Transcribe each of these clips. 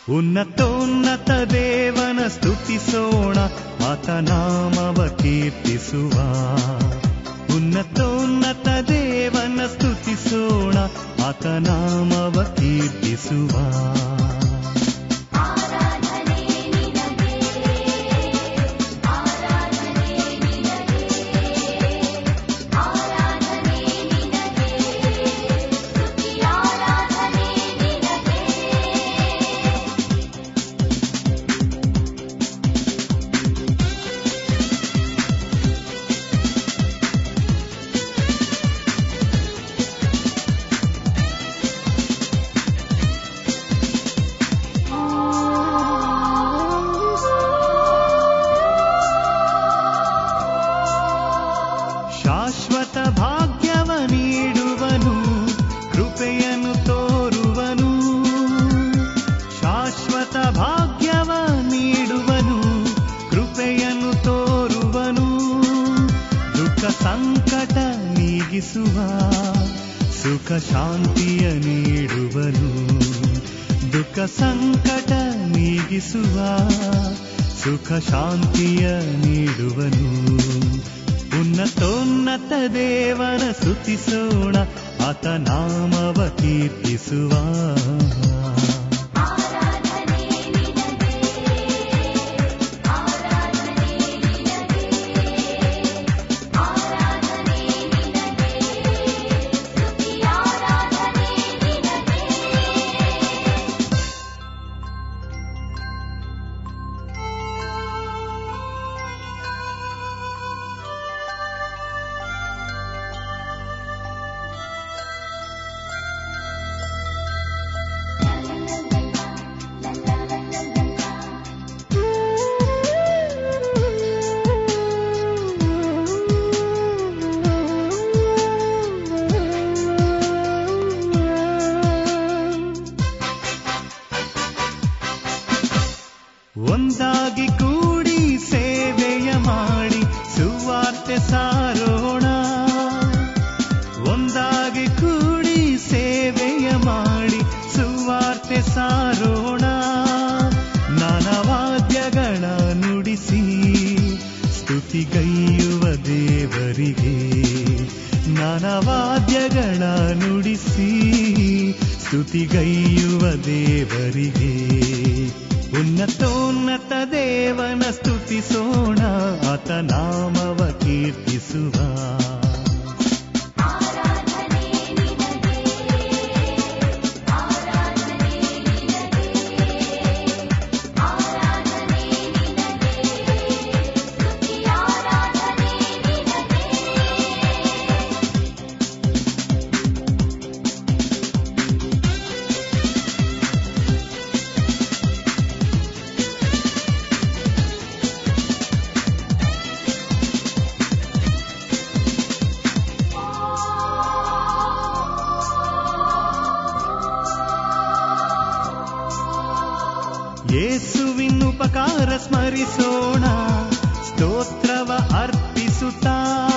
ಉನ್ನತೋನ್ನತ ದೇವನ ಸ್ತುತಿಸೋಣ ಆತ ನಾಮವ ಕೀರ್ತಿಸುವ ಉನ್ನತೋನ್ನತ ದೇವನ ಸ್ತುತಿಸೋಣ ಆತ ನಾಮವ ಕೀರ್ತಿಸುವ ಆರಾಧನೆ ನಿನಗೆ ಆರಾಧನೆ ನಿನಗೆ ಆರಾಧನೆ ನಿನಗೆ ಸ್ತುತಿ ಆರಾಧನೆ ನಿನಗೆ ಶಾಶ್ವತ ಭಾಗ್ಯವ ನೀಡುವನು ಕೃಪೆಯನ್ನು ತೋರುವನು ಶಾಶ್ವತ ಭಾಗ್ಯವ ನೀಡುವನು ಕೃಪೆಯನ್ನು ತೋರುವನು ದುಃಖ ಸಂಕಟ ನೀಗಿಸುವ ಸುಖ ಶಾಂತಿಯ ನೀಡುವನು ದುಃಖ ಸಂಕಟ ನೀಗಿಸುವ ಸುಖ ಶಾಂತಿಯ ನೀಡುವನು ಉನ್ನತೋನ್ನತ ದೇವನ ಸ್ತುತಿಸೋಣ ಆತ ನಾಮವ ಕೀರ್ತಿಸುವ ಆರಾಧನೆ ನಿನಗೆ ಆರಾಧನೆ ನಿನಗೆ ಆರಾಧನೆ ನಿನಗೆ ಸ್ತುತಿ ಆರಾಧನೆ ನಿನಗೆ ಒಂದಾಗಿ ಕೂಡಿ ಸೇವೆಯ ಮಾಡಿ ಸುವಾರ್ತೆ ಸಾರೋಣ ಒಂದಾಗಿ ಕೂಡಿ ಸೇವೆಯ ಮಾಡಿ ಸುವಾರ್ತೆ ಸಾರೋಣ ನಾನವಾದ್ಯಗಳ ನುಡಿಸಿ ಸ್ತುತಿಗೈಯುವ ದೇವರಿಗೆ ನಾನವಾದ್ಯಗಳ ನುಡಿಸಿ ಸ್ತುತಿಗೈಯುವ ದೇವರಿಗೆ ಉನ್ನತೋನ್ನತ ದೇವನ ಸ್ತುತಿಸೋಣ ಆತ ನಾಮವ ಕೀರ್ತಿಸುವ ಆರಾಧನೆ ನಿನಗೆ ಆರಾಧನೆ ನಿನಗೆ ಆರಾಧನೆ ನಿನಗೆ ಸ್ತುತಿ ಆರಾಧನೆ ನಿನಗೆ ಯೇಸುವಿನ ಉಪಕಾರ ಸ್ಮರಿಸೋಣ ಸ್ತೋತ್ರವ ಅರ್ಪಿಸುತ್ತಾ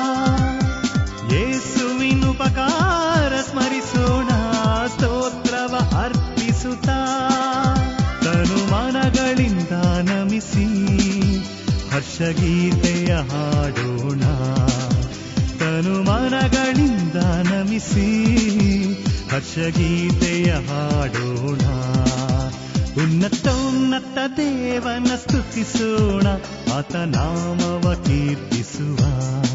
ಯೇಸುವಿನ ಉಪಕಾರ ಸ್ಮರಿಸೋಣ ಸ್ತೋತ್ರವ ಅರ್ಪಿಸುತ್ತಾ ತನು ಮನಗಳಿಂದ ನಮಿಸಿ ಹರ್ಷಗೀತೆಯ ಹಾಡೋಣ ತನು ಮನಗಳಿಂದ ನಮಿಸಿ ಹರ್ಷಗೀತೆಯ ಹಾಡೋಣ ಉನ್ನತೋನ್ನತ ದೇವನ ಸ್ತುತಿಸೋಣ ಆತ ನಾಮವ ಕೀರ್ತಿಸುವ